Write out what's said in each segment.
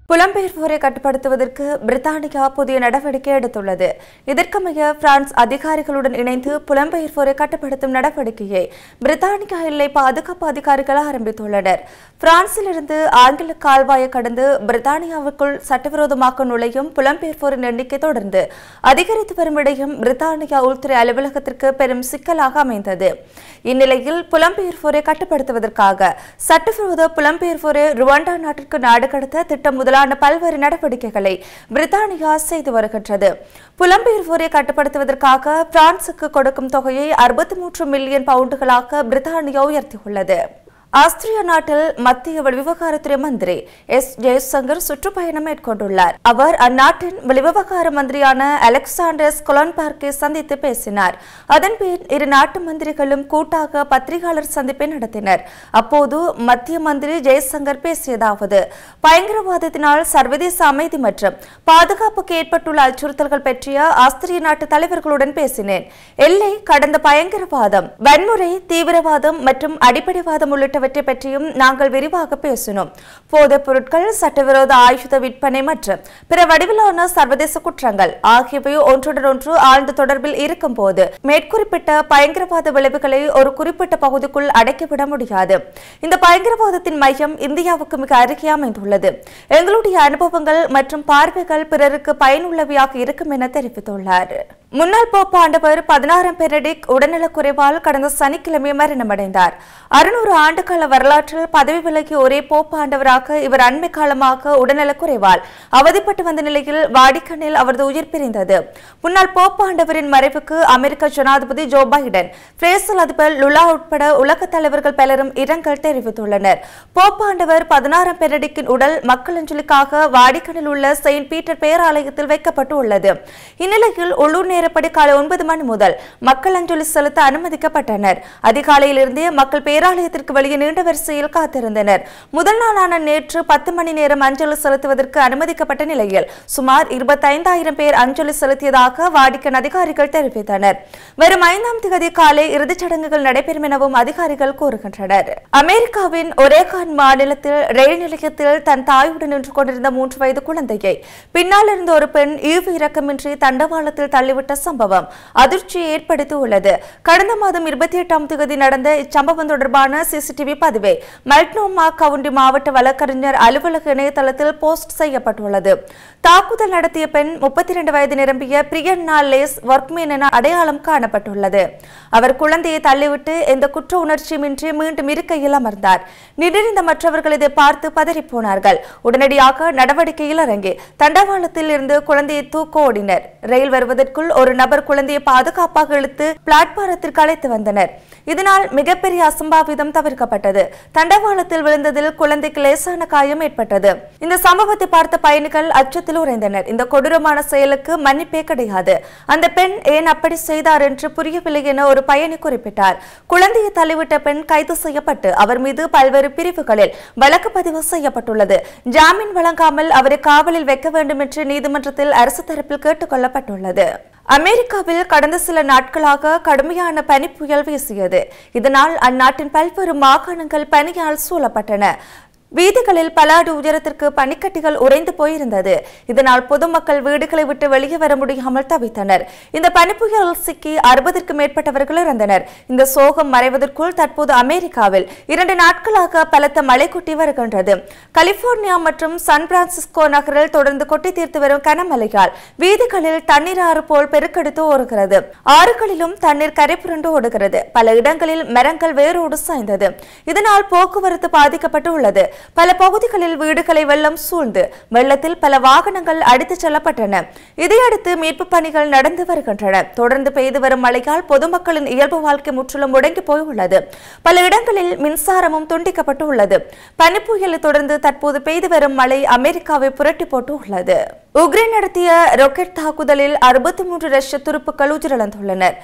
புலம்பெயர்வோரை கட்டுப்படுத்துவதற்கு பிரித்தானியா புதிய நடவடிக்கை எடுத்துள்ளது இதற்கமைய பிரான்ஸ் அதிகாரிகளுடன் இணைந்து புலம்பெயர்வோரை கட்டுப்படுத்தும் நடவடிக்கையை பிரித்தானியா எல்லை பாதுகாப்பு அதிகாரிகள் ஆரம்பித்துள்ளனர் பிரான்சிலிருந்து ஆங்கில கால்வாயை கடந்து பிரித்தானியாவுக்குள் சட்டவிரோதமாக நுழையும் புலம்பெயர்வோரின் எண்ணிக்கை தொடர்ந்து அதிகரித்து வரும் இடையும் பிரித்தானியா உள்துறை அலுவலகத்திற்கு பெரும் சிக்கலாக அமைந்தது இந்நிலையில் புலம்பெயர்வோரை கட்டுப்படுத்துவதற்காக சட்டவிரோத புலம்பெயர்வோரை ருவாண்டா நாட்டிற்கு நாடு கடத்த திட்டம் முதலான பல்வேறு நடவடிக்கைகளை பிரித்தானியா செய்து வருகின்றது புலம்பெயர்வோரை கட்டுப்படுத்துவதற்காக பிரான்சுக்கு கொடுக்கும் தொகையை அறுபத்தி மூன்று மில்லியன் பவுண்டுகளாக பிரித்தானியா உயர்த்தியுள்ளது ஆஸ்திரியா நாட்டில் மத்திய வெளிவிவகாரத்துறை மந்திரி எஸ் ஜெயசங்கர் சுற்றுப்பயணம் மேற்கொண்டுள்ளார் அவர் அந்நாட்டின் வெளிவிவகார மந்திரியான அலெக்சாண்டர் ஸ்கொலன்பர்க்கை சந்தித்து பேசினார் அதன்பின் இரு நாட்டு மந்திரிகளும் கூட்டாக பத்திரிகையாளர் சந்திப்பை நடத்தினர் அப்போது மத்திய மந்திரி ஜெயசங்கர் பேசியதாவது பயங்கரவாதத்தினால் சர்வதேச அமைதி மற்றும் பாதுகாப்புக்கு ஏற்பட்டுள்ள அச்சுறுத்தல்கள் பற்றிய ஆஸ்திரிய நாட்டு தலைவர்களுடன் பேசினேன் எல்லை கடந்த பயங்கரவாதம் வன்முறை தீவிரவாதம் மற்றும் அடிப்படைவாதம் உள்ளிட்ட உள்ளிட்டவற்றை பற்றியும் நாங்கள் விரிவாக பேசினோம் போதைப் பொருட்கள் சட்டவிரோத ஆயுத விற்பனை மற்றும் பிற வடிவிலான சர்வதேச குற்றங்கள் ஆகியவை ஒன்றுடன் ஒன்று ஆழ்ந்த தொடர்பில் இருக்கும் போது மேற்குறிப்பிட்ட பயங்கரவாத விளைவுகளை ஒரு குறிப்பிட்ட பகுதிக்குள் அடைக்கிவிட முடியாது இந்த பயங்கரவாதத்தின் மையம் இந்தியாவுக்கு மிக அருகே அமைந்துள்ளது எங்களுடைய அனுபவங்கள் மற்றும் பார்வைகள் பிறருக்கு பயனுள்ளவையாக இருக்கும் என தெரிவித்துள்ளார் முன்னாள் போப் ஆண்டவர் பதினாறாம் பெனடிக் உடல்நலக்குறைவால் கடந்த சனிக்கிழமை மரணமடைந்தார் அறுநூறு ஆண்டுகால வரலாற்றில் பதவி விலகிய ஒரே போப் ஆண்டவராக இவர் அண்மை காலமாக உடல்நலக்குறைவால் அவதிப்பட்டு வந்த நிலையில் வாடிக்கனில் அவரது உயிர் பிரிந்தது முன்னாள் போப் ஆண்டவரின் மறைவுக்கு அமெரிக்க ஜனாதிபதி ஜோ பைடன் பிரேசில் அதிபர் லுலா உட்பட உலக தலைவர்கள் பலரும் இரங்கல் தெரிவித்துள்ளனர் போப் ஆண்டவர் பதினாறாம் பெனடிக்கின் உடல் மக்கள் அஞ்சலிக்காக வாடிக்கனில் உள்ள செயின்ட் பீட்டர் பேராலயத்தில் வைக்கப்பட்டு உள்ளது இந்நிலையில் உள்ளூர் நேரப்படி காலை ஒன்பது மணி முதல் மக்கள் அஞ்சலி செலுத்த அனுமதிக்கப்பட்டனர் அதிகாலையிலிருந்தே மக்கள் பேராலயத்திற்கு வெளியே நீண்ட வரிசையில் காத்திருந்தனர் முதல் நாளான நேற்று பத்து மணி நேரம் அஞ்சலி செலுத்துவதற்கு அனுமதிக்கப்பட்ட நிலையில் சுமார் இருபத்தைந்தாயிரம் பேர் அஞ்சலி செலுத்தியதாக வாடிக்கன் அதிகாரிகள் தெரிவித்தனர் வரும் ஐந்தாம் தேதி காலை இறுதிச் சடங்குகள் நடைபெறும் எனவும் அதிகாரிகள் கூறுகின்றனர் அமெரிக்காவின் ஒரேகான் மாநிலத்தில் ரயில் நிலையத்தில் தன் தாயுடன் நின்று கொண்டிருந்த மூன்று வயது குழந்தையை பின்னால் இருந்த ஒரு பெண் ஈவு இரக்கமின்றி தண்டவாளத்தில் தள்ளிவிட்ட சம்பவம் அதிர்ச்சியை ஏற்படுத்தியுள்ளது கடந்த மாதம் இருபத்தி எட்டாம் தேதி நடந்த இச்சம்பவம் தொடர்பான சிசிடிவி பதிவை மல்ட்னோமா கவுண்டி மாவட்ட வழக்கறிஞர் அலுவலக இணையதளத்தில் போஸ்ட் செய்யப்பட்டுள்ளது தாக்குதல் நடத்திய பெண் முப்பத்தி இரண்டு வயது நிரம்பிய பிரியன்னா லேஸ் ஒர்க்மேன் என அடையாளம் காணப்பட்டுள்ளது அவர் குழந்தையை தள்ளிவிட்டு எந்த குற்ற உணர்ச்சியுமின்றி மீண்டும் இருக்கையில் அமர்ந்தார் நின்றிருந்த மற்றவர்கள் இதை பார்த்து பதறிப்போனார்கள் உடனடியாக நடவடிக்கையில் இறங்கி தண்டவாளத்தில் இருந்து குழந்தையை தூக்க ஓடினர் ரயில் வருவதற்குள் ஒரு நபர் குழந்தையை பாதுகாப்பாக இழுத்து பிளாட்பாரத்திற்கு அழைத்து வந்தனர் இதனால் மிகப்பெரிய அசம்பாவிதம் தவிர்க்கப்பட்டது தண்டவாளத்தில் விழுந்ததில் குழந்தைக்கு லேசான காயம் ஏற்பட்டது இந்த சம்பவத்தை பார்த்த பயணிகள் அச்சத்தில் உறைந்தனர் இந்த கொடூரமான செயலுக்கு மன்னிப்பே கிடையாது அந்த பெண் ஏன் அப்படி செய்தார் என்று புரியவில்லை என ஒரு பயணி குறிப்பிட்டார் குழந்தையை தள்ளிவிட்ட பெண் கைது செய்யப்பட்டு அவர் மீது பல்வேறு பிரிவுகளில் வழக்கு பதிவு செய்யப்பட்டுள்ளது ஜாமீன் வழங்காமல் அவரை காவலில் வைக்க வேண்டும் என்று நீதிமன்றத்தில் அரசு தரப்பில் கேட்டுக் கொள்ளப்பட்டுள்ளது அமெரிக்காவில் கடந்த சில நாட்களாக கடுமையான பனி புயல் வீசியது இதனால் அந்நாட்டின் பல்வேறு மாகாணங்கள் பனியால் சூழப்பட்டன வீதிகளில் பல அடி உயரத்திற்கு பனிக்கட்டிகள் உறைந்து போயிருந்தது இதனால் பொதுமக்கள் வீடுகளை விட்டு வெளியே வர முடியாமல் தவித்தனர் இந்த பனிப்புயல் சிக்கி அறுபதற்கும் மேற்பட்டவர்கள் இறந்தனர் இந்த சோகம் மறைவதற்குள் தற்போது அமெரிக்காவில் இரண்டு நாட்களாக பலத்த மழை கொட்டி வருகின்றது கலிபோர்னியா மற்றும் சான் பிரான்சிஸ்கோ நகரில் தொடர்ந்து கொட்டி தீர்த்து வரும் கனமழையால் வீதிகளில் தண்ணீர் ஆறு போல் பெருக்கெடுத்து ஓடுகிறது ஆறுகளிலும் தண்ணீர் கரை புரண்டு ஓடுகிறது பல இடங்களில் மரங்கள் வேரோடு சாய்ந்தது இதனால் போக்குவரத்து பாதிக்கப்பட்டு உள்ளது பல பகுதிகளில் வீடுகளை வெள்ளம் சூழ்ந்து வெள்ளத்தில் பல வாகனங்கள் அடித்துச் செல்லப்பட்டன இதையடுத்து மீட்பு பணிகள் நடந்து வருகின்றன தொடர்ந்து பெய்து வரும் மழையால் பொதுமக்களின் இயல்பு வாழ்க்கை முற்றிலும் முடங்கி போயுள்ளது பல இடங்களில் மின்சாரமும் துண்டிக்கப்பட்டு உள்ளது பனிப்புயலை தொடர்ந்து தற்போது பெய்து வரும் மழை அமெரிக்காவை புரட்டி போட்டு உள்ளது உக்ரைன் நடத்திய ராக்கெட் தாக்குதலில் அறுபத்தி மூன்று ரஷ்ய துருப்புக்கள் உயிரிழந்துள்ளனர்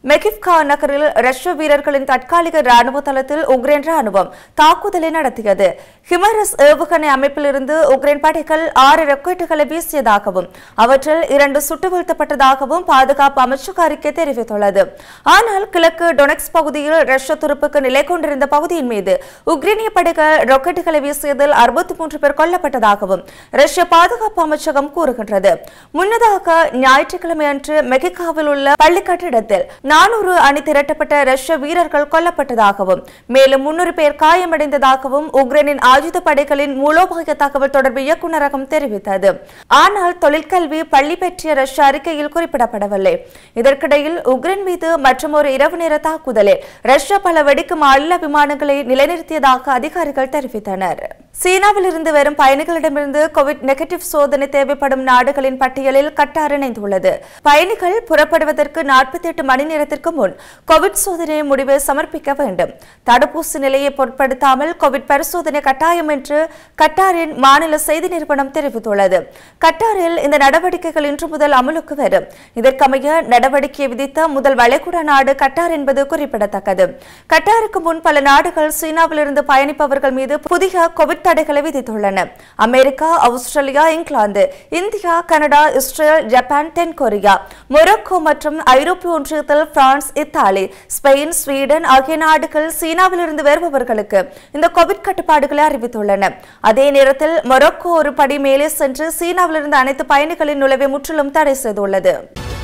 மெகிவ்கா நகரில் ரஷ்ய வீரர்களின் தற்காலிக ராணுவ தளத்தில் உக்ரைன் ராணுவம் தாக்குதலை நடத்தியது ஹிமரஸ் ஏவுகணை அமைப்பிலிருந்து உக்ரைன் படைகள் ஆறு ராக்கெட்டுகளை வீசியதாகவும் அவற்றில் இரண்டு சுட்டு வீழ்த்தப்பட்டதாகவும் பாதுகாப்பு அமைச்சக அறிக்கை தெரிவித்துள்ளது ஆனால் கிழக்கு டொனெக்ஸ் பகுதியில் ரஷ்ய துருப்புக்கு நிலை கொண்டிருந்த பகுதியின் மீது உக்ரைனிய படைகள் ராக்கெட்டுகளை வீசியதில் அறுபத்தி மூன்று பேர் கொல்லப்பட்டதாகவும் ரஷ்ய பாதுகாப்பு அமைச்சகம் கூறுகின்றது முன்னதாக ஞாயிற்றுக்கிழமை அன்று மெகிகாவில் உள்ள பள்ளி கட்டிடத்தில் நானூறு அணி திரட்டப்பட்ட ரஷ்ய வீரர்கள் கொல்லப்பட்டதாகவும் மேலும் முன்னூறு பேர் காயமடைந்ததாகவும் உக்ரைனின் ஆயுத படைகளின் மூலோபாய தகவல் தொடர்பு இயக்குநரகம் தெரிவித்தது ஆனால் தொழிற்கல்வி பள்ளி பற்றிய ரஷ்ய அறிக்கையில் குறிப்பிடப்படவில்லை இதற்கிடையில் உக்ரைன் மீது மற்றொரு இரவு நேர தாக்குதலில் ரஷ்யா பல வெடிக்கும் அல்ல விமானங்களை நிலைநிறுத்தியதாக அதிகாரிகள் தெரிவித்தனர் சீனாவில் இருந்து வரும் பயணிகளிடமிருந்து கோவிட் நெகட்டிவ் சோதனை தேவைப்படும் நாடுகளின் பட்டியலில் கட்டார் இணைந்துள்ளது பயணிகள் புறப்படுவதற்கு நாற்பத்தி எட்டு மணி நேரத்திற்கு முன் கோவிட் சோதனை முடிவை சமர்ப்பிக்க வேண்டும் தடுப்பூசி நிலையை பொருட்படுத்தாமல் கோவிட் பரிசோதனை கட்டாயம் என்று கட்டாரின் மாநில செய்தி நிறுவனம் தெரிவித்துள்ளது கட்டாரில் இந்த நடவடிக்கைகள் இன்று முதல் அமலுக்கு வரும் இதற்கமைய நடவடிக்கை விதித்த முதல் வளைகுடா நாடு கட்டார் என்பது குறிப்பிடத்தக்கது கட்டாருக்கு முன் பல நாடுகள் சீனாவிலிருந்து பயணிப்பவர்கள் மீது புதிய கோவிட் தடைகளை விதித்துள்ளன அமெரிக்கா ஆஸ்திரேலியா இங்கிலாந்து இந்தியா கனடா இஸ்ரேல் ஜப்பான் தென்கொரியா மொரோக்கோ மற்றும் ஐரோப்பிய ஒன்றியத்தில் பிரான்ஸ் இத்தாலி ஸ்பெயின் ஸ்வீடன் ஆகிய நாடுகள் சீனாவிலிருந்து வருபவர்களுக்கு இந்த கோவிட் கட்டுப்பாடுகளை அறிவித்துள்ளன அதே நேரத்தில் மொரோக்கோ ஒரு படி மேலே சென்று சீனாவிலிருந்து அனைத்து பயணிகளின் நுழைவை முற்றிலும் தடை செய்துள்ளது